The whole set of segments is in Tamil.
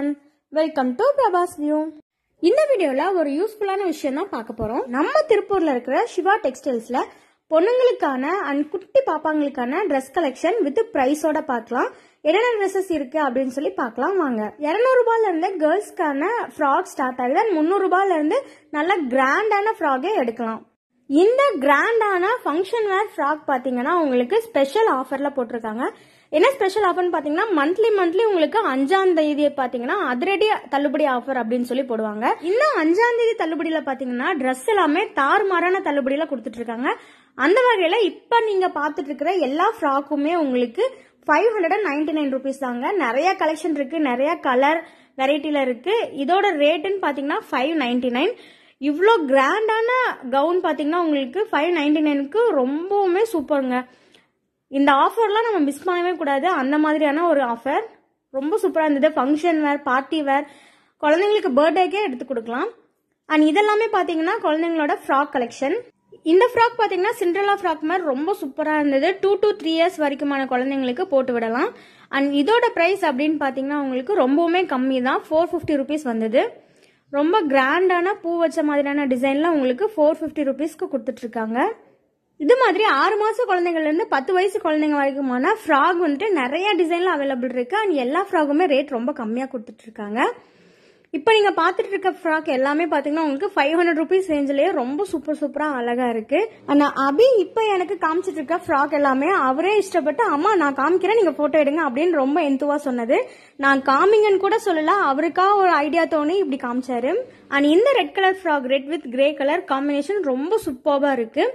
one welcome to Prabhas view இந்த வீடியோல ஒரு யூஸ்ஃபுல்லான விஷயம் தான் பார்க்க போறோம் நம்ம திருப்பூர்ல இருக்கிற சிவா டெக்ஸ்டைல்ஸ்ல பொண்ணுங்களுக்கான அண்ட் குட்டி பாப்பாங்களுக்கான ட்ரெஸ் கலெக்ஷன் வித் பிரைஸோட பார்க்கலாம் என்னென்ன ட்ரெஸ்ஸஸ் இருக்கு அப்படின்னு சொல்லி பார்க்கலாம் வாங்க இருநூறு ரூபாயில இருந்து கேர்ள்ஸ்க்கான ஃப்ராக் ஸ்டார்ட் ஆகுது அண்ட் முந்நூறு ரூபாயில இருந்து நல்ல கிராண்டான ஃப்ராகே எடுக்கலாம் இந்த கிராண்டான ஃபங்க்ஷன் வேர் ஃப்ராக் பார்த்தீங்கன்னா உங்களுக்கு ஸ்பெஷல் ஆஃபரில் போட்டிருக்காங்க என்ன ஸ்பெஷல் ஆஃபர்னு பார்த்தீங்கன்னா மந்த்லி மந்த்லி உங்களுக்கு அஞ்சாம் தேதி பார்த்தீங்கன்னா அதிரடி தள்ளுபடி ஆஃபர் அப்படின்னு சொல்லி போடுவாங்க இந்த அஞ்சாம் தேதி தள்ளுபடியில் பார்த்தீங்கன்னா ட்ரெஸ் எல்லாமே தாறுமாறான தள்ளுபடியில் கொடுத்துட்டு இருக்காங்க அந்த வகையில் இப்போ நீங்கள் பார்த்துட்டு இருக்கிற எல்லா ஃப்ராக்குமே உங்களுக்கு five hundred and ninety nine rupees தாங்க நிறைய கலெக்ஷன் இருக்கு நிறைய கலர் வெரைட்டியில் இருக்கு இதோட ரேட்டுன்னு பார்த்தீங்கன்னா ஃபைவ் நைன்டி நைன் இவ்வளோ கிராண்டான கவுன் பார்த்தீங்கன்னா உங்களுக்கு ஃபைவ் நைன்டி நைனுக்கு ரொம்பவுமே சூப்பருங்க இந்த ஆஃபர்லாம் நம்ம மிஸ் பண்ணவே கூடாது அந்த மாதிரியான ஒரு ஆஃபர் ரொம்ப சூப்பராக இருந்தது ஃபங்க்ஷன் வேர் பார்ட்டி வேர் குழந்தைங்களுக்கு பர்த்டேக்கே எடுத்து கொடுக்கலாம் அண்ட் இதெல்லாமே பார்த்தீங்கன்னா குழந்தைங்களோட ஃப்ராக் கலெக்ஷன் இந்த ஃப்ராக் பார்த்தீங்கன்னா சிண்ட்ரலா ஃப்ராக் மாதிரி ரொம்ப சூப்பராக இருந்தது டூ டு த்ரீ இயர்ஸ் வரைக்குமான குழந்தைங்களுக்கு போட்டு விடலாம் அண்ட் இதோட ப்ரைஸ் அப்படின்னு பார்த்தீங்கன்னா உங்களுக்கு ரொம்பவுமே கம்மி தான் ஃபோர் ஃபிஃப்டி ருபீஸ் வந்தது ரொம்ப கிராண்டான பூ வச்ச மாதிரியான டிசைன்ல உங்களுக்கு ஃபோர் ஃபிஃப்டி ருபீஸ்க்கு கொடுத்துட்ருக்காங்க இது மாதிரி ஆறு மாச குழந்தைங்கள்லேருந்து பத்து வயசு குழந்தைங்க வரைக்குமான ஃப்ராக் வந்துட்டு நிறைய டிசைன்ல அவைலபிள் இருக்கு அண்ட் எல்லா ஃப்ராகுமே ரேட் ரொம்ப கம்மியாக கொடுத்துட்டு இருக்காங்க இப்போ நீங்கள் பார்த்துட்டு இருக்க ஃப்ராக் எல்லாமே பார்த்தீங்கன்னா உங்களுக்கு ஃபைவ் ஹண்ட்ரட் ருபீஸ் ரேஞ்சிலேயே ரொம்ப சூப்பர் சூப்பராக அழகாக இருக்கு ஆனால் அபி இப்போ எனக்கு காமிச்சிட்டு இருக்க ஃப்ராக் எல்லாமே அவரே இஷ்டப்பட்டு அம்மா நான் காமிக்கிறேன் நீங்கள் ஃபோட்டோ எடுங்க அப்படின்னு ரொம்ப எந்துவா சொன்னது நான் காமிங்கன்னு கூட சொல்லல அவருக்கா ஒரு ஐடியா தோணி இப்படி காமிச்சாரு அண்ட் இந்த red colour frock red with grey colour combination ரொம்ப சூப்பராக இருக்கு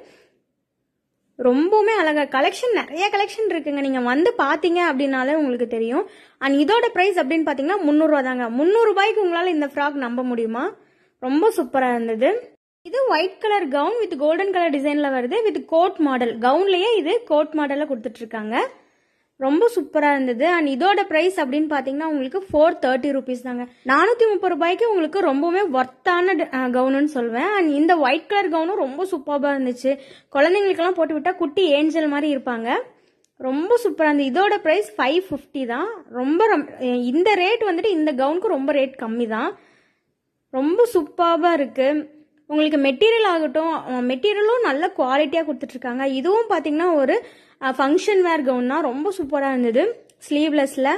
ரொம்பவுமே அழகா கலெக்ஷன் நிறைய கலெக்ஷன் இருக்குங்க நீங்க வந்து பாத்தீங்க அப்படின்னாலே உங்களுக்கு தெரியும் அண்ட் இதோட பிரைஸ் அப்படின்னு பாத்தீங்கன்னா முந்நூறுவா தாங்க முந்நூறு ரூபாய்க்கு உங்களால இந்த ஃப்ராக் நம்ப முடியுமா ரொம்ப சூப்பரா இருந்தது இது white colour gown with golden colour டிசைன்ல வருது வித் கோட் மாடல் கவுன்லயே இது கோட் மாடல்ல கொடுத்துட்டு இருக்காங்க ரொம்ப சூப்பரா இருந்தது அண்ட் இதோட பிரைஸ் அப்படின்னு பாத்தீங்கன்னா உங்களுக்கு ஃபோர் தேர்ட்டி ருபீஸ் தாங்க நானூத்தி முப்பது ரூபாய்க்கு உங்களுக்கு ரொம்பவுமே ஒர்த்தான கவுனுன்னு சொல்வேன் அண்ட் இந்த ஒயிட் கலர் கவுனும் ரொம்ப சூப்பராக இருந்துச்சு குழந்தைங்களுக்கெல்லாம் போட்டு விட்டா குட்டி ஏஞ்சல் மாதிரி இருப்பாங்க ரொம்ப சூப்பராக இருந்தது இதோட ப்ரைஸ் ஃபைவ் ஃபிஃப்டி தான் ரொம்ப ரம்- இந்த ரேட் வந்துட்டு இந்த கவுனுக்கு ரொம்ப ரேட் கம்மி தான் ரொம்ப சூப்பராக இருக்கு உங்களுக்கு மெட்டீரியல் ஆகட்டும் மெட்டீரியலும் நல்ல குவாலிட்டியாக கொடுத்துட்ருக்காங்க இதுவும் பார்த்தீங்கன்னா ஒரு ஃபங்க்ஷன் வேர் கவுன் தான் ரொம்ப சூப்பராக இருந்தது ஸ்லீவ்லெஸ்ல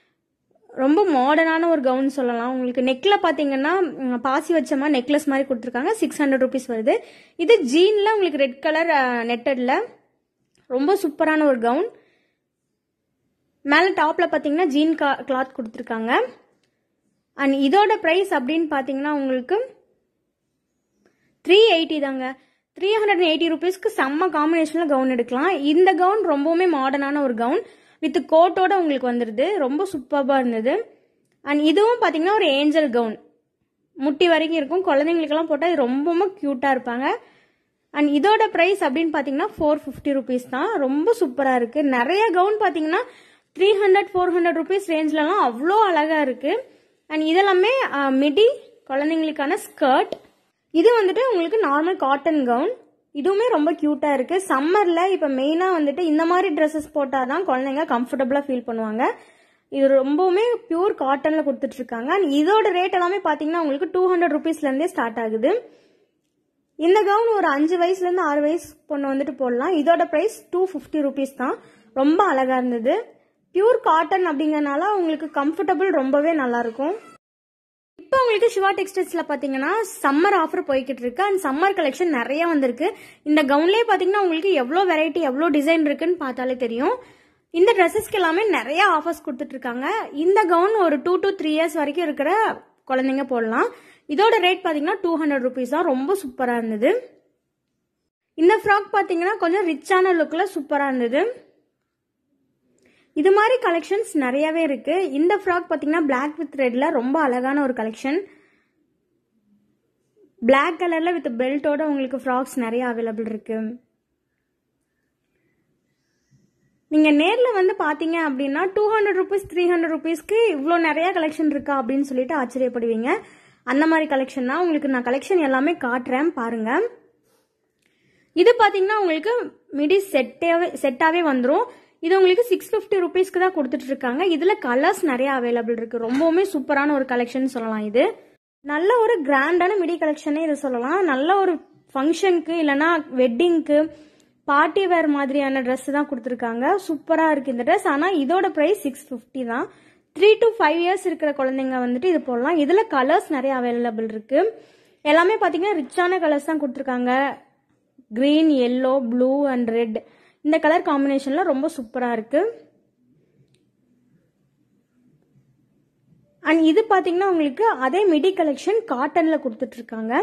ரொம்ப மாடர்னான ஒரு கவுன் சொல்லலாம் உங்களுக்கு நெக்கில் பார்த்தீங்கன்னா ம், பாசி வச்சமா நெக்லஸ் மாதிரி கொடுத்துருக்காங்க சிக்ஸ் ஹண்ட்ரட் ருபீஸ் வருது இது ஜீனில் உங்களுக்கு ரெட் கலர் நெட்டடில் ரொம்ப சூப்பரான ஒரு கவுன் மேலே டாப்பில் பார்த்தீங்கன்னா ஜீன் கிளாத் கொடுத்துருக்காங்க அண்ட் இதோட ப்ரைஸ் அப்படின்னு பார்த்தீங்கன்னா உங்களுக்கு த்ரீ எயிட்டி தாங்க த்ரீ ஹண்ட்ரட் எயிட்டி ருபீஸ்க்கு செம்ம காம்பினேஷனில் கவுன் எடுக்கலாம் இந்த கவுன் ரொம்பவுமே மாடர்னான ஒரு கவுன் வித் கோட்டோட உங்களுக்கு வந்துடுது ரொம்ப சூப்பராக இருந்தது அண்ட் இதுவும் பார்த்தீங்கன்னா ஒரு ஏஞ்சல் கவுன் முட்டி வரைக்கும் இருக்கும் குழந்தைங்களுக்கெல்லாம் போட்டால் இது ரொம்பவும் க்யூட்டாக இருப்பாங்க அண்ட் இதோட ப்ரைஸ் அப்படின்னு பார்த்தீங்கன்னா ஃபோர் ஃபிஃப்டி ருபீஸ் தான் ரொம்ப சூப்பராக இருக்குது நிறைய கவுன் பார்த்தீங்கன்னா three hundred four hundred rupees ரேஞ்சிலலாம் அவ்வளோ அழகாக இருக்குது அண்ட் இதெல்லாமே மிடி குழந்தைங்களுக்கான ஸ்கர்ட் இது வந்துட்டு உங்களுக்கு நார்மல் காட்டன் கவுன் இதுவுமே ரொம்ப க்யூட்டாக இருக்குது சம்மரில் இப்போ மெயினாக வந்துட்டு இந்த மாதிரி ட்ரெஸ்ஸஸ் போட்டால் தான் குழந்தைங்க கம்ஃபர்டபுளாக ஃபீல் பண்ணுவாங்க இது ரொம்பவுமே பியூர் காட்டனில் கொடுத்துட்ருக்காங்க அண்ட் இதோட ரேட் எல்லாமே பார்த்தீங்கன்னா உங்களுக்கு டூ ஹண்ட்ரட் ருபீஸ்லேருந்தே ஸ்டார்ட் ஆகுது இந்த கவுன் ஒரு அஞ்சு வயசுலேருந்து ஆறு வயசு பொண்ணு வந்துட்டு போடலாம் இதோட ப்ரைஸ் டூ ஃபிஃப்டி ருபீஸ் தான் ரொம்ப அழகாக இருந்தது பியூர் காட்டன் அப்படிங்கறனால உங்களுக்கு கம்ஃபர்டபுள் ரொம்பவே நல்லா இருக்கும் இப்போ உங்களுக்கு சிவா டெக்ஸ்டைல்ஸ்ல பாத்தீங்கன்னா சம்மர் ஆஃபர் போய்கிட்டு இருக்கு அண்ட் சம்மர் கலெக்ஷன் நிறைய வந்திருக்கு இந்த கவுன்லேயே பாத்தீங்கன்னா உங்களுக்கு எவ்வளோ வெரைட்டி எவ்வளோ டிசைன் இருக்குன்னு பார்த்தாலே தெரியும் இந்த ட்ரெஸ்ஸஸ்க்கு எல்லாமே நிறைய ஆஃபர்ஸ் கொடுத்துட்டு இருக்காங்க இந்த கவுன் ஒரு டூ டு த்ரீ இயர்ஸ் வரைக்கும் இருக்கிற குழந்தைங்க போடலாம் இதோட ரேட் பாத்தீங்கன்னா டூ ஹண்ட்ரட் ருபீஸ் தான் ரொம்ப சூப்பரா இருந்தது இந்த ஃப்ராக் பாத்தீங்கன்னா கொஞ்சம் ரிச்சான லுக்ல சூப்பரா இருந்தது இது மாதிரி கலெக்ஷன்ஸ் நிறையவே இருக்கு இந்த ஃப்ராக் பாத்தீங்கன்னா பிளாக் வித் ரெட்ல ரொம்ப அழகான ஒரு கலெக்ஷன் Black கலர்ல வித் பெல்ட்டோட உங்களுக்கு ஃப்ராக்ஸ் நிறைய அவைலபிள் இருக்கு நீங்க நேர்ல வந்து பாத்தீங்க அப்படின்னா two hundred rupees three hundred ருபீஸ்க்கு இவ்வளோ நிறைய கலெக்ஷன் இருக்கா அப்படின்னு சொல்லிட்டு ஆச்சரியப்படுவீங்க அந்த மாதிரி கலெக்ஷன் தான் உங்களுக்கு நான் கலெக்ஷன் எல்லாமே காட்டுறேன் பாருங்க இது பாத்தீங்கன்னா உங்களுக்கு மிடி செட்டாவே செட்டாவே வந்துடும் இது உங்களுக்கு சிக்ஸ் ஃபிஃப்டி ருபீஸ்க்கு தான் கொடுத்துட்டு இருக்காங்க இதில் கலர்ஸ் நிறைய அவைலபிள் இருக்கு ரொம்பவுமே சூப்பரான ஒரு கலெக்ஷன் சொல்லலாம் இது நல்ல ஒரு கிராண்டான மிடி கலெக்ஷனே இது சொல்லலாம் நல்ல ஒரு ஃபங்க்ஷனுக்கு இல்லைன்னா வெட்டிங்க்கு பார்ட்டி வேர் மாதிரியான ட்ரெஸ் தான் கொடுத்துருக்காங்க சூப்பராக இருக்குது இந்த ட்ரெஸ் ஆனால் இதோட ப்ரைஸ் சிக்ஸ் ஃபிஃப்டி தான் த்ரீ டு ஃபைவ் இயர்ஸ் இருக்கிற குழந்தைங்க வந்துட்டு இது போடலாம் இதில் கலர்ஸ் நிறைய அவைலபிள் இருக்குது எல்லாமே பார்த்தீங்கன்னா ரிச்சான கலர்ஸ் தான் கொடுத்துருக்காங்க green yellow blue and red இந்த கலர் காம்பினேஷனில் ரொம்ப சூப்பராக இருக்குது அண்ட் இது பார்த்தீங்கன்னா உங்களுக்கு அதே மிடி கலெக்ஷன் காட்டனில் கொடுத்துட்ருக்காங்க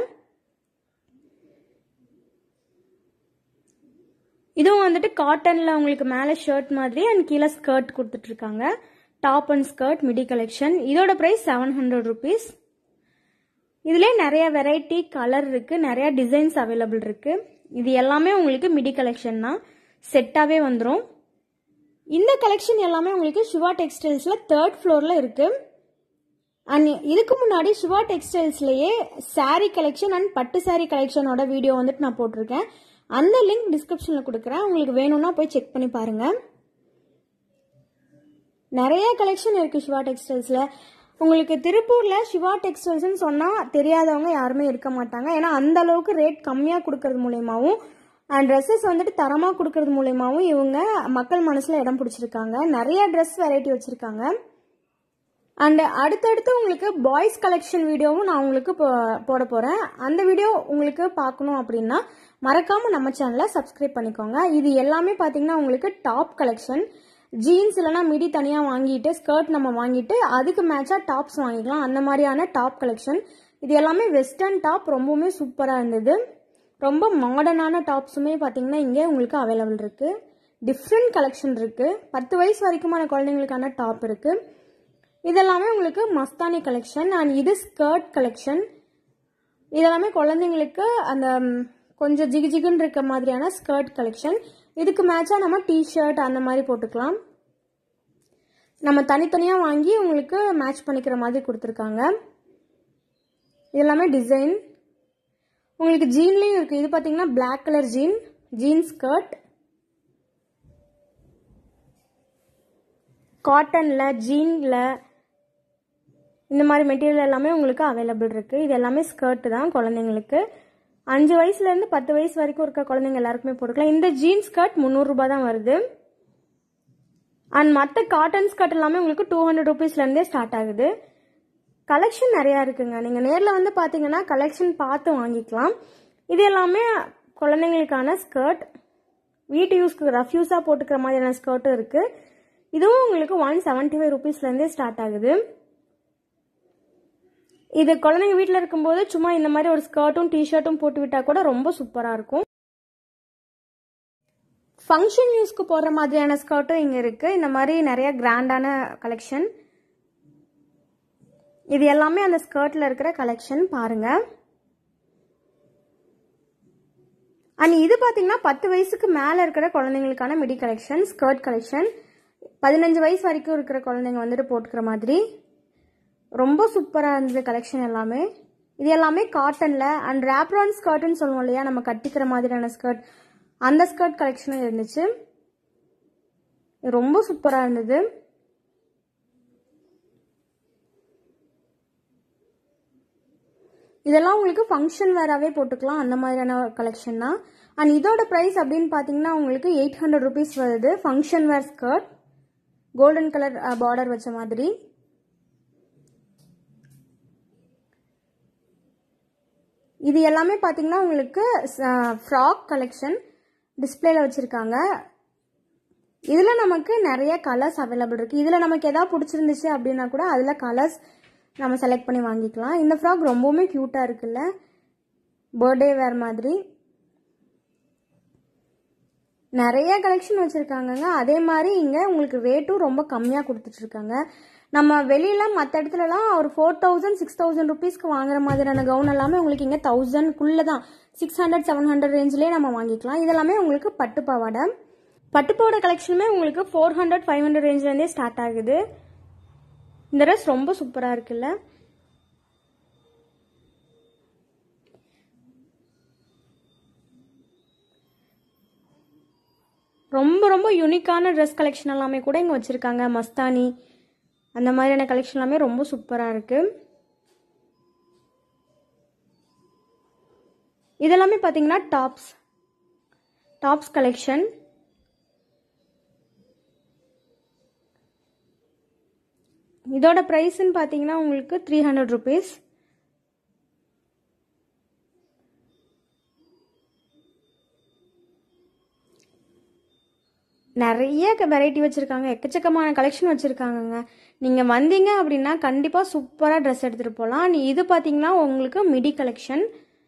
இதுவும் வந்துட்டு காட்டனில் உங்களுக்கு மேலே ஷர்ட் மாதிரி அண்ட் கீழே ஸ்கர்ட் கொடுத்துட்ருக்காங்க top and skirt midi collection இதோட ப்ரைஸ் செவன் ஹண்ட்ரட் ருபீஸ் இதுலேயே நிறைய வெரைட்டி கலர் இருக்குது நிறைய டிசைன்ஸ் அவைலபிள் இருக்குது இது எல்லாமே உங்களுக்கு மிடி கலெக்ஷன் தான் செட்டாகவே வந்துடும் இந்த கலெக்ஷன் எல்லாமே உங்களுக்கு சிவா டெக்ஸ்டைல்ஸில் தேர்ட் ஃப்ளோரில் இருக்குது அண்ட் இதுக்கு முன்னாடி சிவா டெக்ஸ்டைல்ஸ்லேயே சாரீ கலெக்ஷன் அண்ட் பட்டு சாரீ கலெக்ஷனோட வீடியோ வந்துட்டு நான் போட்டிருக்கேன் அந்த லிங்க் டிஸ்கிரிப்ஷனில் கொடுக்குறேன் உங்களுக்கு வேணும்னா போய் செக் பண்ணி பாருங்கள் நிறைய கலெக்ஷன் இருக்குது சிவா டெக்ஸ்டைல்ஸில் உங்களுக்கு திருப்பூரில் சிவா டெக்ஸ்டைல்ஸ்னு சொன்னால் தெரியாதவங்க யாருமே இருக்க மாட்டாங்க ஏன்னா அந்த அளவுக்கு ரேட் கம்மியாக கொடுக்கறது மூலயமாவும் அண்ட் ட்ரெஸ்ஸஸ் வந்துட்டு தரமாக கொடுக்கறது மூலயமாவும் இவங்க மக்கள் மனசில் இடம் பிடிச்சிருக்காங்க நிறைய ட்ரெஸ் வெரைட்டி வச்சுருக்காங்க அண்ட் அடுத்தடுத்து உங்களுக்கு பாய்ஸ் கலெக்ஷன் வீடியோவும் நான் உங்களுக்கு போ- போட போகிறேன் அந்த வீடியோ உங்களுக்கு பார்க்கணும் அப்படின்னா மறக்காமல் நம்ம சேனலை சப்ஸ்கிரைப் பண்ணிக்கோங்க இது எல்லாமே பார்த்தீங்கன்னா உங்களுக்கு டாப் கலெக்ஷன் ஜீன்ஸ் இல்லைனா மிடி தனியாக வாங்கிட்டு ஸ்கர்ட் நம்ம வாங்கிட்டு அதுக்கு மேட்சாக டாப்ஸ் வாங்கிக்கலாம் அந்த மாதிரியான டாப் கலெக்ஷன் இது எல்லாமே வெஸ்டர்ன் டாப் ரொம்பவுமே சூப்பராக இருந்தது ரொம்ப மாடர்னான டாப்ஸுமே பார்த்தீங்கன்னா இங்கே உங்களுக்கு அவைலபிள் இருக்குது டிஃப்ரெண்ட் கலெக்ஷன் இருக்குது பத்து வயசு வரைக்குமான குழந்தைங்களுக்கான டாப் இருக்குது இதெல்லாமே உங்களுக்கு மஸ்தானி கலெக்ஷன் அண்ட் இது ஸ்கர்ட் கலெக்ஷன் இதெல்லாமே குழந்தைங்களுக்கு அந்த ம், கொஞ்சம் ஜிகு ஜிகுன்னு இருக்க மாதிரியான ஸ்கர்ட் கலெக்ஷன் இதுக்கு மேட்சாக நம்ம டிஷர்ட் அந்த மாதிரி போட்டுக்கலாம் நம்ம தனித்தனியாக வாங்கி உங்களுக்கு மேட்ச் பண்ணிக்கிற மாதிரி கொடுத்துருக்காங்க இது எல்லாமே டிசைன் உங்களுக்கு ஜீன்லேயும் இருக்குது இது பார்த்தீங்கன்னா Black colour jean jean skirt காட்டனில் ஜீனில் இந்த மாதிரி மெட்டீரியல் எல்லாமே உங்களுக்கு அவைலபிள் இருக்குது இது எல்லாமே ஸ்கர்ட் தான் குழந்தைங்களுக்கு அஞ்சு வயசுலேருந்து பத்து வயசு வரைக்கும் இருக்க குழந்தைங்க எல்லாருக்குமே போட்டுக்கலாம் இந்த ஜீன் ஸ்கர்ட் முந்நூறுரூபா தான் வருது அண்ட் மற்ற காட்டன் ஸ்கர்ட் எல்லாமே உங்களுக்கு டூ ஹண்ட்ரட் ருபீஸ்லேருந்தே ஸ்டார்ட் ஆகுது கலெக்ஷன் நிறையா இருக்குங்க நீங்கள் நேரில் வந்து பார்த்தீங்கன்னா கலெக்ஷன் பார்த்து வாங்கிக்கலாம் இது எல்லாமே குழந்தைங்களுக்கான ஸ்கர்ட் வீட்டு யூஸ்க்கு ரஃப் யூஸாக போட்டுக்கிற மாதிரியான ஸ்கர்ட்டும் இருக்குது இதுவும் உங்களுக்கு ஒன் செவன்ட்டி ஃபைவ் ருபீஸ்லேருந்தே ஸ்டார்ட் ஆகுது இது குழந்தைங்க வீட்டில் இருக்கும்போது சும்மா இந்த மாதிரி ஒரு ஸ்கர்ட்டும் டிஷர்ட்டும் போட்டு விட்டால் கூட ரொம்ப சூப்பராக இருக்கும் ஃபங்க்ஷன் யூஸ்க்கு போடுற மாதிரியான ஸ்கர்ட்டும் இங்கே இருக்குது இந்த மாதிரி நிறைய கிராண்டான கலெக்ஷன் இது எல்லாமே அந்த ஸ்கர்ட்டில் இருக்கிற கலெக்ஷன் பாருங்கள் அண்ட் இது பார்த்தீங்கன்னா பத்து வயசுக்கு மேலே இருக்கிற குழந்தைங்களுக்கான மிடி கலெக்ஷன் ஸ்கர்ட் கலெக்ஷன் பதினஞ்சு வயசு வரைக்கும் இருக்கிற குழந்தைங்க வந்துட்டு போட்டுக்கிற மாதிரி ரொம்ப சூப்பராக இருந்தது கலெக்ஷன் எல்லாமே இது எல்லாமே காட்டனில் அண்ட் ரேப்ரான் ஸ்கர்ட்னு சொல்லுவோம் இல்லையா நம்ம கட்டிக்கிற மாதிரியான ஸ்கர்ட் அந்த ஸ்கர்ட் கலெக்ஷனும் இருந்துச்சு இது ரொம்ப சூப்பராக இருந்தது இதெல்லாம் உங்களுக்கு ஃபங்க்ஷன் வேறாவே போட்டுக்கலாம் அந்த மாதிரியான கலெக்ஷன் தான் அண்ட் இதோட ப்ரைஸ் அப்படின்னு பார்த்தீங்கன்னா உங்களுக்கு எயிட் ஹண்ட்ரட் ருபீஸ் வருது function wear skirt golden colour border வச்ச மாதிரி இது எல்லாமே பார்த்தீங்கன்னா உங்களுக்கு ஃப்ராக் கலெக்ஷன் டிஸ்பிளேல வச்சுருக்காங்க இதில் நமக்கு நிறைய கலர்ஸ் அவைலபிள் இருக்குது இதில் நமக்கு எதாவது பிடிச்சிருந்துச்சு அப்படின்னா கூட அதில் கலர்ஸ் நம்ம செலக்ட் பண்ணி வாங்கிக்கலாம் இந்த ஃப்ராக் ரொம்பவுமே க்யூட்டாக இருக்குல்ல பர்த்டே வேர் மாதிரி நிறைய கலெக்ஷன் வச்சுருக்காங்கங்க அதே மாதிரி இங்கே உங்களுக்கு ரேட்டும் ரொம்ப கம்மியாக கொடுத்துட்ருக்காங்க நம்ம வெளியில மற்ற இடத்துலலாம் ஒரு ஃபோர் தௌசண்ட் சிக்ஸ் தௌசண்ட் ருபீஸ்க்கு வாங்குற மாதிரியான கவுன் எல்லாமே உங்களுக்கு இங்கே தௌசண்ட்குள்ளே தான் சிக்ஸ் ஹண்ட்ரட் செவன் ஹண்ட்ரட் ரேஞ்சிலே நம்ம வாங்கிக்கலாம் இதெல்லாமே உங்களுக்கு பட்டு பாவாடை பட்டு பாவாடை கலெக்ஷனுமே உங்களுக்கு ஃபோர் ஹண்ட்ரட் ஃபைவ் ஹண்ட்ரட் ரேஞ்ச்லேருந்தே ஸ்டார்ட் ஆகுது இந்த ட்ரெஸ் ரொம்ப சூப்பராக இருக்குல்ல ரொம்ப ரொம்ப யூனிக்கான ட்ரெஸ் கலெக்ஷன் எல்லாமே கூட இங்கே வச்சுருக்காங்க மஸ்தானி அந்த மாதிரியான கலெக்ஷன் எல்லாமே ரொம்ப சூப்பராக இருக்குது இதெல்லாமே பார்த்தீங்கன்னா டாப்ஸ் டாப்ஸ் கலெக்ஷன் இதோட ப்ரைஸ்ன்னு பார்த்தீங்கன்னா உங்களுக்கு த்ரீ ஹண்ட்ரட் ருபீஸ் நிறைய வெரைட்டி வச்சுருக்காங்க எக்கச்சக்கமான கலெக்ஷன் வச்சுருக்காங்கங்க நீங்கள் வந்தீங்க அப்படின்னா கண்டிப்பாக சூப்பராக ட்ரெஸ் எடுத்துகிட்டு போகலாம் நீ இது பார்த்தீங்கன்னா உங்களுக்கு மிடி கலெக்ஷன்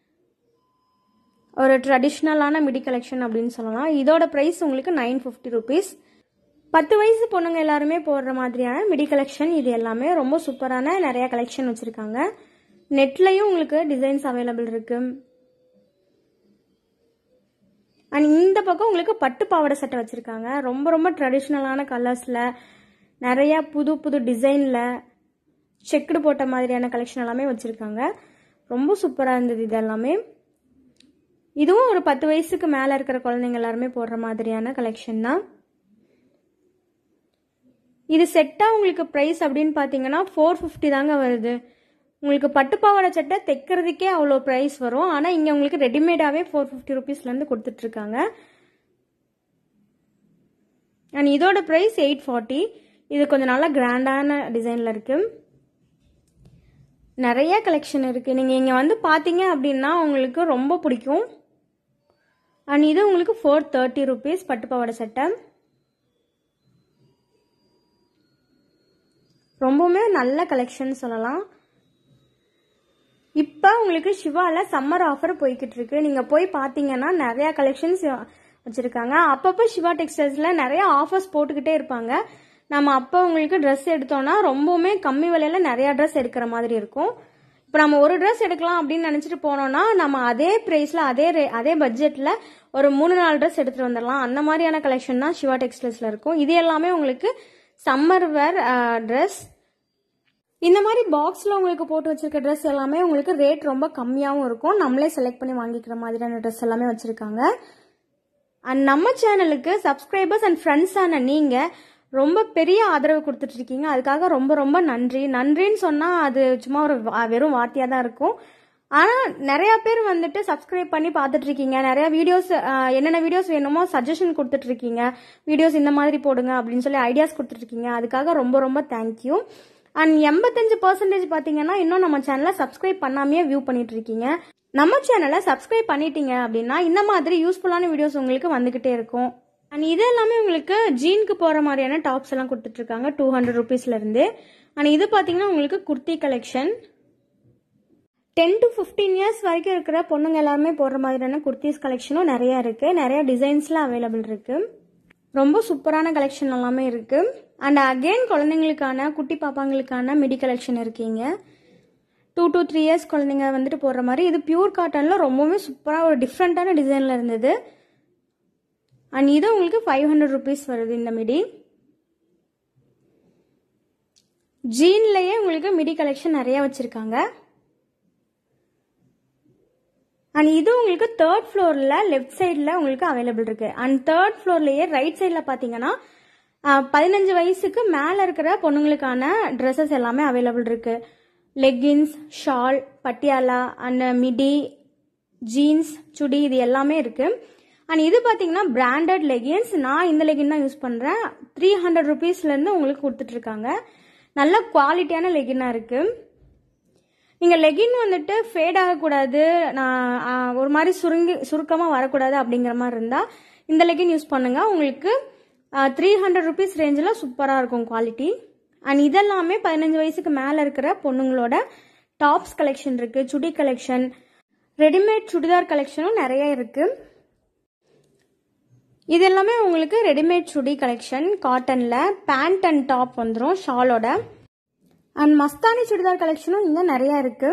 ஒரு ட்ரெடிஷ்னலான மிடி கலெக்ஷன் அப்படின்னு சொல்லலாம் இதோட ப்ரைஸ் உங்களுக்கு நைன் ஃபிஃப்டி ருபீஸ் பத்து வயசு பொண்ணுங்க எல்லாருமே போடுற மாதிரியான மிடி கலெக்ஷன் இது எல்லாமே ரொம்ப சூப்பரான நிறைய கலெக்ஷன் வச்சுருக்காங்க நெட்லையும் உங்களுக்கு டிசைன்ஸ் அவைலபிள் இருக்கு அண்ட் இந்த பக்கம் உங்களுக்கு பட்டு பாவாடை சட்டை வச்சுருக்காங்க ரொம்ப ரொம்ப ட்ரெடிஷ்னலான கலர்ஸில் நிறையா புது புது டிசைனில் செக்குடு போட்ட மாதிரியான கலெக்ஷன் எல்லாமே வச்சுருக்காங்க ரொம்ப சூப்பராக இருந்தது இது எல்லாமே இதுவும் ஒரு பத்து வயசுக்கு மேலே இருக்கிற குழந்தைங்க எல்லாருமே போடுற மாதிரியான கலெக்ஷன் தான் இது செட்டாக உங்களுக்கு ப்ரைஸ் அப்படின்னு பார்த்தீங்கன்னா ஃபோர் ஃபிஃப்டி தாங்க வருது உங்களுக்கு பட்டுப்பாவாடை சட்டை தைக்கிறதுக்கே அவ்வளோ ப்ரைஸ் வரும் ஆனால் இங்கே உங்களுக்கு ரெடிமேடாகவே ஃபோர் ஃபிஃப்டி ருபீஸ்லேருந்து கொடுத்துட்ருக்காங்க அண்ட் இதோட ப்ரைஸ் எயிட் ஃபார்ட்டி இது கொஞ்சம் நல்லா கிராண்டான டிசைனில் இருக்குது நிறைய கலெக்ஷன் இருக்குது நீங்கள் இங்கே வந்து பார்த்தீங்க அப்படின்னா உங்களுக்கு ரொம்ப பிடிக்கும் அண்ட் இது உங்களுக்கு ஃபோர் தேர்ட்டி ருபீஸ் பட்டுப்பாவாடை சட்டை ரொம்பவுமே நல்ல கலெக்ஷன் சொல்லலாம் இப்போ உங்களுக்கு சிவாவில் சம்மர் ஆஃபர் போய்கிட்டு இருக்கு நீங்கள் போய் பார்த்தீங்கன்னா நிறையா கலெக்ஷன்ஸ் வச்சுருக்காங்க அப்பப்போ சிவா டெக்ஸ்டைல்ஸில் நிறைய ஆஃபர்ஸ் போட்டுக்கிட்டே இருப்பாங்க நம்ம அப்போ உங்களுக்கு ட்ரெஸ் எடுத்தோம்னா ரொம்பவுமே கம்மி விலையில் நிறையா ட்ரெஸ் எடுக்கிற மாதிரி இருக்கும் இப்போ நம்ம ஒரு ட்ரெஸ் எடுக்கலாம் அப்படின்னு நினச்சிட்டு போனோம்னா நம்ம அதே ப்ரைஸில் அதே ரே அதே பட்ஜெட்டில் ஒரு மூணு நாலு ட்ரெஸ் எடுத்துகிட்டு வந்துடலாம் அந்த மாதிரியான கலெக்ஷன் தான் சிவா டெக்ஸ்டைல்ஸில் இருக்கும் இது எல்லாமே உங்களுக்கு சம்மர் வேர் ட்ரெஸ் இந்த மாதிரி பாக்ஸில் உங்களுக்கு போட்டு வச்சிருக்க ட்ரெஸ் எல்லாமே உங்களுக்கு ரேட் ரொம்ப கம்மியாகவும் இருக்கும் நம்மளே செலக்ட் பண்ணி வாங்கிக்கிற மாதிரியான ட்ரெஸ் எல்லாமே வச்சுருக்காங்க அண்ட் நம்ம சேனலுக்கு சப்ஸ்கிரைபர்ஸ் அண்ட் ஃப்ரெண்ட்ஸான நீங்கள் ரொம்ப பெரிய ஆதரவு கொடுத்துட்டு இருக்கீங்க அதுக்காக ரொம்ப ரொம்ப நன்றி நன்றின்னு சொன்னால் அது சும்மா ஒரு வா- வெறும் வார்த்தையாக தான் இருக்கும் ஆனால் நிறைய பேர் வந்துட்டு சப்ஸ்கிரைப் பண்ணி பார்த்துட்டு இருக்கீங்க நிறைய வீடியோஸ் என்னென்ன வீடியோஸ் வேணுமோ சஜஷன் கொடுத்துட்டு இருக்கீங்க வீடியோஸ் இந்த மாதிரி போடுங்க அப்படின்னு சொல்லி ஐடியாஸ் கொடுத்துட்டு இருக்கீங்க அதுக்காக ரொம்ப ரொம்ப தேங்க்யூ அண்ட் எண்பத்தஞ்சு பர்சன்டேஜ் பார்த்தீங்கன்னா இன்னும் நம்ம சேனலை சப்ஸ்கிரைப் பண்ணாமையே வியூ பண்ணிட்டு இருக்கீங்க நம்ம சேனலை சப்ஸ்கிரைப் பண்ணிட்டீங்க அப்படின்னா இந்த மாதிரி யூஸ்ஃபுல்லான வீடியோஸ் உங்களுக்கு வந்துகிட்டே இருக்கும் அண்ட் இது எல்லாமே உங்களுக்கு ஜீனுக்கு போகிற மாதிரியான டாப்ஸ் எல்லாம் கொடுத்துட்டு இருக்காங்க டூ ஹண்ட்ரட் ருபீஸ்லேருந்து அண்ட் இது பார்த்தீங்கன்னா உங்களுக்கு kurti collection ten to fifteen years வரைக்கும் இருக்கிற பொண்ணுங்க எல்லாருமே போடுற மாதிரியான குர்த்திஸ் கலெக்ஷனும் நிறைய இருக்கு நிறைய டிசைன்ஸ்ல அவைலபிள் இருக்கு ரொம்ப சூப்பரான கலெக்ஷன் எல்லாமே இருக்கு அண்ட் அகெயின் குழந்தைங்களுக்கான குட்டி பாப்பாங்களுக்கான மிடி கலெக்ஷன் இருக்கீங்க டூ to த்ரீ இயர்ஸ் குழந்தைங்க வந்துட்டு போடுற மாதிரி இது பியூர் காட்டனில் ரொம்பவுமே சூப்பராக ஒரு டிஃப்ரெண்ட்டான டிசைனில் இருந்தது அண்ட் இது உங்களுக்கு ஃபைவ் ஹண்ட்ரட் ருபீஸ் வருது இந்த மிடி ஜீன்லேயே உங்களுக்கு மிடி கலெக்ஷன் நிறைய வச்சுருக்காங்க அண்ட் இது உங்களுக்கு தேர்ட் ஃப்ளோரில் லெஃப்ட் சைடில் உங்களுக்கு அவைலபிள் இருக்கு அண்ட் தேர்ட் ஃப்ளோர்லேயே ரைட் சைடில் பார்த்தீங்கன்னா ஆஹ், பதினஞ்சு வயசுக்கு மேலே இருக்கிற பொண்ணுங்களுக்கான ட்ரெஸ்ஸஸ் எல்லாமே அவைலபிள் இருக்கு leggings shawl Patiala and midi jeans chudi இது எல்லாமே இருக்கு அண்ட் இது பார்த்தீங்கன்னா பிராண்டட் லெகின்ஸ் நான் இந்த லெகின் தான் யூஸ் பண்ணுறேன் த்ரீ ஹண்ட்ரட் ருபீஸ்லேருந்து உங்களுக்கு கொடுத்துட்டு இருக்காங்க நல்ல குவாலிட்டியான லெகினாக இருக்குது நீங்கள் லெகின் வந்துட்டு ஃபேட் ஆகக்கூடாது நான் ஆ, ஒரு மாதிரி சுருங்கி சுருக்கமாக வரக்கூடாது அப்படிங்கிற மாதிரி இருந்தால் இந்த லெகின் யூஸ் பண்ணுங்க உங்களுக்கு த்ரீ ஹண்ட்ரட் ருபீஸ் ரேஞ்சில் சூப்பராக இருக்கும் குவாலிட்டி அண்ட் இதெல்லாமே பதினஞ்சு வயசுக்கு மேலே இருக்கிற பொண்ணுங்களோட டாப்ஸ் கலெக்ஷன் இருக்குது சுடி கலெக்ஷன் ரெடிமேட் சுடிதார் கலெக்ஷனும் நிறைய இருக்குது இது எல்லாமே உங்களுக்கு ரெடிமேட் சுடி கலெக்ஷன் காட்டனில் பேண்ட் அண்ட் டாப் வந்துடும் ஷாலோட அண்ட் மஸ்தானி சுடிதார் கலெக்ஷனும் இங்கே நிறைய இருக்கு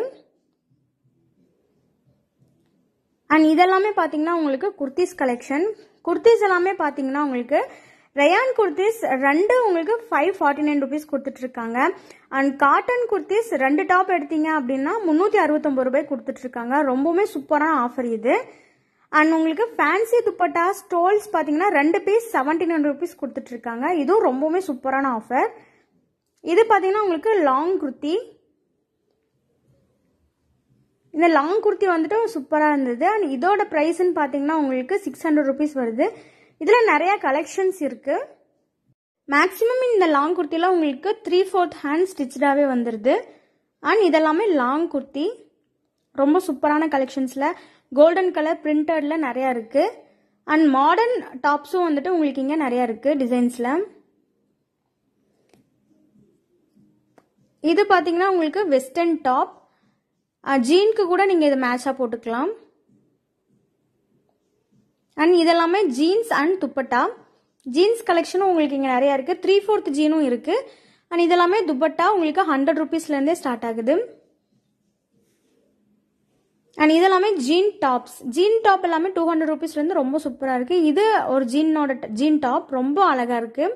அண்ட் இதெல்லாமே பார்த்தீங்கன்னா உங்களுக்கு குர்த்திஸ் கலெக்ஷன் குர்த்திஸ் எல்லாமே பார்த்தீங்கன்னா உங்களுக்கு ரயான் குர்த்திஸ் ரெண்டு உங்களுக்கு ஃபைவ் ஃபார்ட்டி நைன் ருபீஸ் கொடுத்துட்டு இருக்காங்க அண்ட் காட்டன் குர்த்திஸ் ரெண்டு டாப் எடுத்தீங்க அப்படின்னா முந்நூற்றி அறுபத்தொம்பது ரூபாய் கொடுத்துட்டு இருக்காங்க ரொம்பவுமே சூப்பரான ஆஃபர் இது அண்ட் உங்களுக்கு ஃபேன்சி துப்பட்டா ஸ்டோல்ஸ் பார்த்தீங்கன்னா ரெண்டு பீஸ் செவன்டீன் ஹண்ட்ரட் ருபீஸ் கொடுத்துட்ருக்காங்க இதுவும் ரொம்பவுமே சூப்பரான ஆஃபர் இது பார்த்தீங்கன்னா உங்களுக்கு லாங் குர்த்தி இந்த லாங் குர்த்தி வந்துட்டு சூப்பராக இருந்தது அண்ட் இதோட ப்ரைஸ்ன்னு பார்த்தீங்கன்னா உங்களுக்கு சிக்ஸ் ஹண்ட்ரட் ருபீஸ் வருது இதில் நிறையா கலெக்ஷன்ஸ் இருக்குது மேக்ஸிமம் இந்த லாங் குர்த்திலாம் உங்களுக்கு த்ரீ ஃபோர்த் ஹேண்ட் ஸ்டிச்சாகவே வந்துடுது அண்ட் இதெல்லாமே லாங் குர்த்தி ரொம்ப சூப்பரான கலெக்ஷன்ஸில் கோல்டன் கலர் பிரிண்டடில் நிறையா இருக்குது அண்ட் மாடர்ன் டாப்ஸும் வந்துட்டு உங்களுக்கு இங்கே நிறையா இருக்குது டிசைன்ஸில் இது பார்த்தீங்கன்னா உங்களுக்கு வெஸ்டர்ன் டாப் ஜீனுக்கு கூட நீங்கள் இதை மேட்சாக போட்டுக்கலாம் அண்ட் இதெல்லாமே ஜீன்ஸ் அண்ட் துப்பட்டா ஜீன்ஸ் கலெக்ஷனும் உங்களுக்கு இங்கே நிறையா இருக்குது த்ரீ ஃபோர்த் ஜீனும் இருக்குது அண்ட் இதெல்லாமே துப்பட்டா உங்களுக்கு ஹண்ட்ரட் ருபீஸ்லேருந்தே ஸ்டார்ட் ஆகுது அண்ட் இதெல்லாமே ஜீன் டாப்ஸ் ஜீன் டாப் எல்லாமே டூ ஹண்ட்ரட் ருபீஸ்லேருந்து ரொம்ப சூப்பராக இருக்குது இது ஒரு ஜீனோட ஜீன் டாப் ரொம்ப அழகாக இருக்குது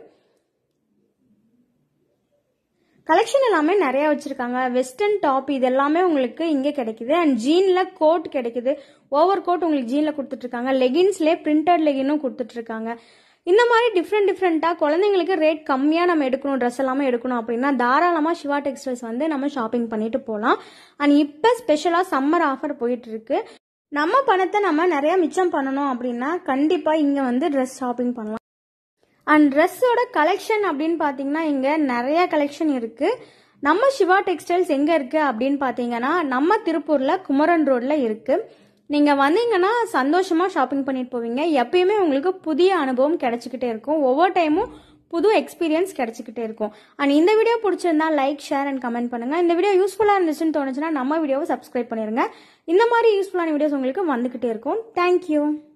கலெக்ஷன் எல்லாமே நிறைய வச்சிருக்காங்க வெஸ்டர்ன் டாப் இது எல்லாமே உங்களுக்கு இங்கே கிடைக்குது அண்ட் ஜீன்ல கோட் கிடைக்குது ஓவர் கோட் உங்களுக்கு ஜீன்ல கொடுத்துட்டு இருக்காங்க லெகின்ஸ்லேயே பிரிண்டட் லெகினும் கொடுத்துட்டு இருக்காங்க இந்த மாதிரி டிஃப்ரெண்ட் டிஃப்ரெண்ட்டாக குழந்தைங்களுக்கு ரேட் கம்மியாக நம்ம எடுக்கணும் ட்ரெஸ் எல்லாமே எடுக்கணும் அப்படின்னா தாராளமாக சிவா டெக்ஸ்டைல்ஸ் வந்து நம்ம ஷாப்பிங் பண்ணிட்டு போகலாம் அண்ட் இப்போ ஸ்பெஷலாக சம்மர் ஆஃபர் போயிட்டு இருக்கு நம்ம பணத்தை நம்ம நிறைய மிச்சம் பண்ணணும் அப்படின்னா கண்டிப்பாக இங்கே வந்து ட்ரெஸ் ஷாப்பிங் பண்ணலாம் அண்ட் ட்ரெஸ்ஸோட கலெக்ஷன் அப்படின்னு பார்த்தீங்கன்னா இங்கே நிறைய கலெக்ஷன் இருக்குது நம்ம சிவா டெக்ஸ்டைல்ஸ் எங்கே இருக்குது அப்படின்னு பார்த்தீங்கன்னா நம்ம திருப்பூரில் குமரன் ரோட்டில் இருக்குது நீங்கள் வந்தீங்கன்னா சந்தோஷமாக ஷாப்பிங் பண்ணிட்டு போவீங்க எப்பயுமே உங்களுக்கு புதிய அனுபவம் கிடைச்சிக்கிட்டே இருக்கும் ஒவ்வொரு டைமும் புது எக்ஸ்பீரியன்ஸ் கிடைச்சிக்கிட்டே இருக்கும் அண்ட் இந்த வீடியோ பிடிச்சிருந்தா லைக் ஷேர் அண்ட் கமெண்ட் பண்ணுங்கள் இந்த வீடியோ யூஸ்ஃபுல்லாக இருந்துச்சுன்னு தோணுச்சுன்னா நம்ம வீடியோவை சப்ஸ்கிரைப் பண்ணிடுங்க இந்த மாதிரி யூஸ்ஃபுல்லான வீடியோஸ் உங்களுக்கு வந்துக்கிட்டே இருக்கும் தேங்க்யூ